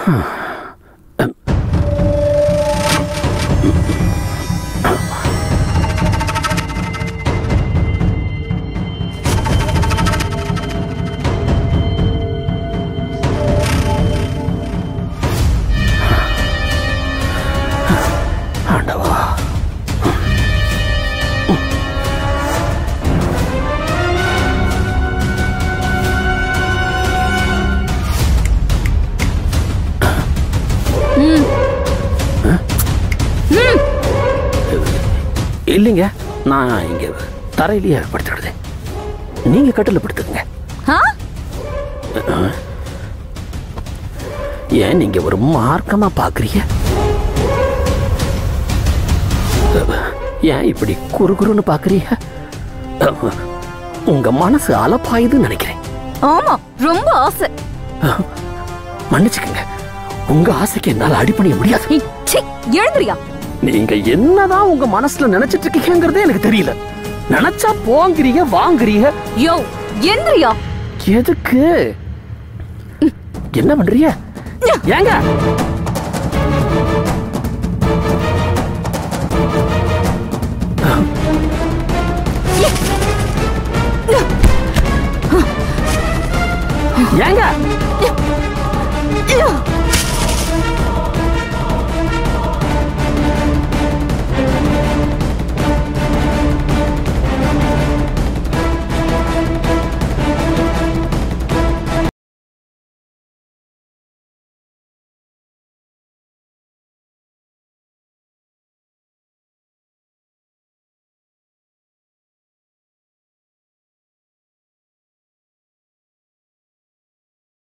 ஆண்டவா இல்லைங்க நான் இங்க தரையிலேயே படுத்துடுது நீங்க கட்டில படுத்துக்கங்க ஆ? ஏன் நீங்க ஒரு மார்க்கமா பாக்குறீங்க ஏன் இப்படி குறுகுறுன்னு பாக்குறீங்க உங்க மனசு அலப்பாயுதுன்னு நினைக்கிறேன் ஆமா ரொம்ப ஆசை மன்னிச்சுக்கங்க உங்க ஆசைக்கு என்னால அடிப்பணிய முடியாது ஏய், சீ, எழுந்திரியா நீங்க என்னதான் உங்க மனசுல நினைச்சிட்டு இருக்கீங்கிறதே எனக்கு தெரியல நினைச்சா போங்கிறீங்க வாங்குறீங்க யோ எந்திரியா எதுக்கு என்ன பண்றீங்க ஏங்க